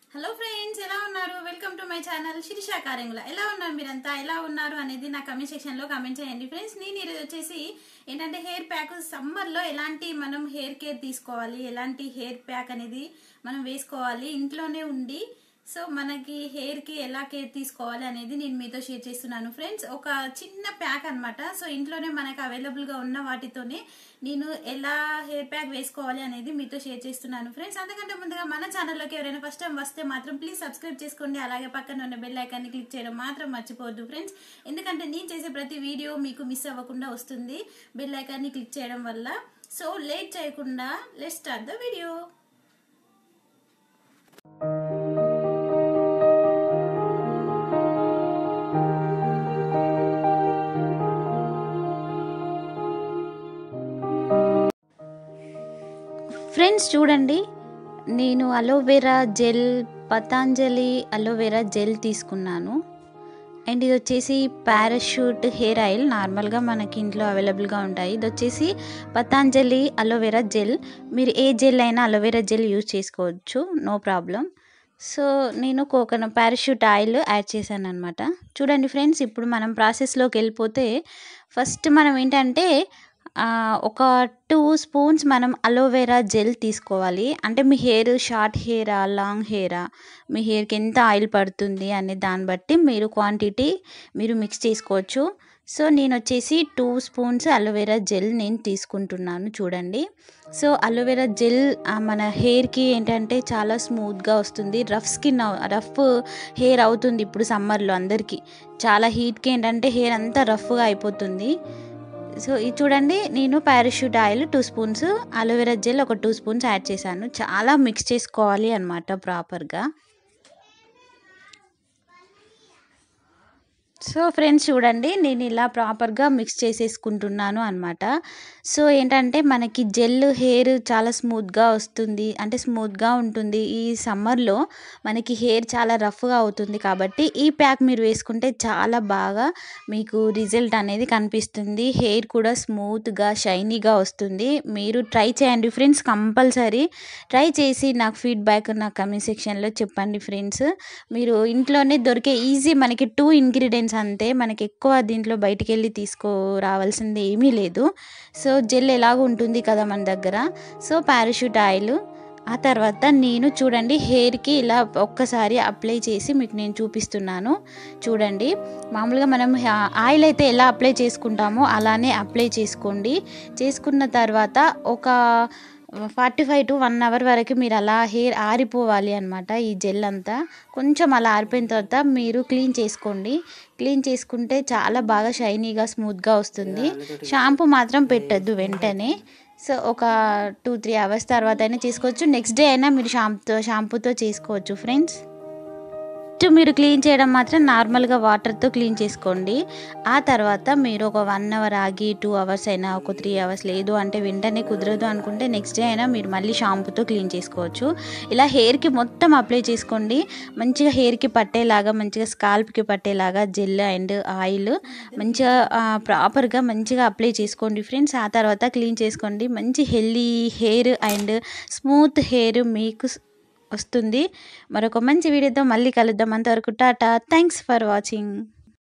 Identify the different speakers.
Speaker 1: hello friends ఎలా ఉన్నారు welcome to my channel Sirisha Karengula ఎలా ఉన్నారు మీరంతా ఎలా ఉన్నారు అనేది నా కమెంట్ సెక్షన్ లో కమెంట్ చేయండి ఫ్రెండ్స్ నేను ఈరోజు వచ్చేసి ఏంటంటే హెయిర్ ప్యాక్ సమ్మర్ లో ఎలాంటి మనం హెయిర్ కేర్ తీసుకోవాలి ఎలాంటి హెయిర్ ప్యాక్ అనేది మనం వేసుకోవాలి ఇంట్లోనే ఉండి సో మనకి హెయిర్ కి ఎలా కేర్ తీసుకోవాలి అనేది నేను మీతో షేర్ చేస్తున్నాను ఫ్రెండ్స్ ఒక చిన్న ప్యాక్ అన్నమాట సో ఇంట్లోనే మనకు అవైలబుల్ గా ఉన్న వాటితోనే నేను ఎలా హెయిర్ ప్యాక్ వేసుకోవాలి అనేది మీతో షేర్ చేస్తున్నాను ఫ్రెండ్స్ అంతకంటే ముందుగా మన ఛానల్లోకి ఎవరైనా ఫస్ట్ టైం వస్తే మాత్రం ప్లీజ్ సబ్స్క్రైబ్ చేసుకోండి అలాగే పక్కన ఉన్న బెల్ ఐకాన్ని క్లిక్ చేయడం మాత్రం మర్చిపోవద్దు ఫ్రెండ్స్ ఎందుకంటే నేను చేసే ప్రతి వీడియో మీకు మిస్ అవ్వకుండా వస్తుంది బెల్ ఐకాన్ని క్లిక్ చేయడం వల్ల సో లేట్ చేయకుండా let start the video
Speaker 2: friends చూడండి నేను aloe vera gel Patanjali aloe vera gel తీసుకున్నాను అండ్ ఇది వచ్చేసి పారాషూట్ హెయిర్ ఆయిల్ నార్మల్గా మనకి ఇంట్లో అవైలబుల్గా ఉంటాయి ఇది వచ్చేసి పతాంజలి అలోవెరా జెల్ మీరు ఏ జెల్ అయినా అలోవెరా జెల్ యూజ్ చేసుకోవచ్చు నో ప్రాబ్లం సో నేను కోకోనట్ పారాషూట్ ఆయిల్ యాడ్ చేశాను అనమాట చూడండి ఫ్రెండ్స్ ఇప్పుడు మనం ప్రాసెస్లోకి వెళ్ళిపోతే ఫస్ట్ మనం ఏంటంటే ఒక టూ స్పూన్స్ మనం అలోవెరా జెల్ తీసుకోవాలి అంటే మీ హెయిర్ షార్ట్ హెయిరా లాంగ్ హెయిరా మీ హెయిర్కి ఎంత ఆయిల్ పడుతుంది అనే దాన్ని బట్టి మీరు క్వాంటిటీ మీరు మిక్స్ చేసుకోవచ్చు సో నేను వచ్చేసి టూ స్పూన్స్ అలోవెరా జెల్ నేను తీసుకుంటున్నాను చూడండి సో అలోవెరా జెల్ మన హెయిర్కి ఏంటంటే చాలా స్మూత్గా వస్తుంది రఫ్ స్కిన్ రఫ్ హెయిర్ అవుతుంది ఇప్పుడు సమ్మర్లో అందరికీ చాలా హీట్కి ఏంటంటే హెయిర్ అంతా రఫ్గా అయిపోతుంది సో ఇది చూడండి నేను Parachute oil two spoons aloe vera gel ఒక టూ స్పూన్స్ యాడ్ చేశాను చాలా మిక్స్ చేసుకోవాలి అనమాట ప్రాపర్గా సో ఫ్రెండ్స్ చూడండి నేను ఇలా ప్రాపర్గా మిక్స్ చేసేసుకుంటున్నాను అనమాట సో ఏంటంటే మనకి జెల్ హెయిర్ చాలా స్మూత్గా వస్తుంది అంటే స్మూత్గా ఉంటుంది ఈ సమ్మర్లో మనకి హెయిర్ చాలా రఫ్గా అవుతుంది కాబట్టి ఈ ప్యాక్ మీరు వేసుకుంటే చాలా బాగా మీకు రిజల్ట్ అనేది కనిపిస్తుంది హెయిర్ కూడా స్మూత్గా షైనీగా వస్తుంది మీరు ట్రై చేయండి ఫ్రెండ్స్ కంపల్సరీ ట్రై చేసి నాకు ఫీడ్బ్యాక్ నా కమెంట్ సెక్షన్లో చెప్పండి ఫ్రెండ్స్ మీరు ఇంట్లోనే దొరికే ఈజీ మనకి టూ ఇంగ్రీడియంట్స్ అంతే మనకి ఎక్కువ దీంట్లో బయటికి వెళ్ళి తీసుకురావాల్సింది ఏమీ లేదు సో జెల్ ఎలాగ ఉంటుంది కదా మన దగ్గర సో పారాషూట్ ఆయిల్ ఆ తర్వాత నేను చూడండి హెయిర్కి ఇలా ఒక్కసారి అప్లై చేసి మీకు నేను చూపిస్తున్నాను చూడండి మామూలుగా మనం ఆయిల్ అయితే ఎలా అప్లై చేసుకుంటామో అలానే అప్లై చేసుకోండి చేసుకున్న తర్వాత ఒక forty five to one hour వరకు మీరు అలా హెయిర్ ఆరిపోవాలి అనమాట ఈ జెల్ అంతా కొంచెం అలా ఆరిపోయిన తర్వాత మీరు క్లీన్ చేసుకోండి క్లీన్ చేసుకుంటే చాలా బాగా షైనీగా స్మూత్గా వస్తుంది షాంపూ మాత్రం పెట్టద్దు వెంటనే సో ఒక టూ త్రీ అవర్స్ తర్వాత అయినా చేసుకోవచ్చు నెక్స్ట్ డే అయినా మీరు షాంపూతో షాంపూతో చేసుకోవచ్చు ఫ్రెండ్స్ ఫస్ట్ మీరు క్లీన్ చేయడం మాత్రం నార్మల్గా వాటర్తో క్లీన్ చేసుకోండి ఆ తర్వాత మీరు ఒక వన్ అవర్ ఆగి టూ అవర్స్ అయినా ఒక త్రీ అవర్స్ లేదు అంటే వెంటనే కుదరదు అనుకుంటే నెక్స్ట్ డే అయినా మీరు మళ్ళీ షాంపూతో క్లీన్ చేసుకోవచ్చు ఇలా హెయిర్కి మొత్తం అప్లై చేసుకోండి మంచిగా హెయిర్కి పట్టేలాగా మంచిగా స్కాల్ప్కి పట్టేలాగా జెల్ అండ్ ఆయిల్ మంచిగా ప్రాపర్గా మంచిగా అప్లై చేసుకోండి ఫ్రెండ్స్ ఆ తర్వాత క్లీన్ చేసుకోండి మంచి healthy hair and smooth hair మీకు వస్తుంది మరొక మంచి వీడియోతో మళ్ళీ కలుద్దాం అంతవరకు టాటా థ్యాంక్స్ ఫర్ వాచింగ్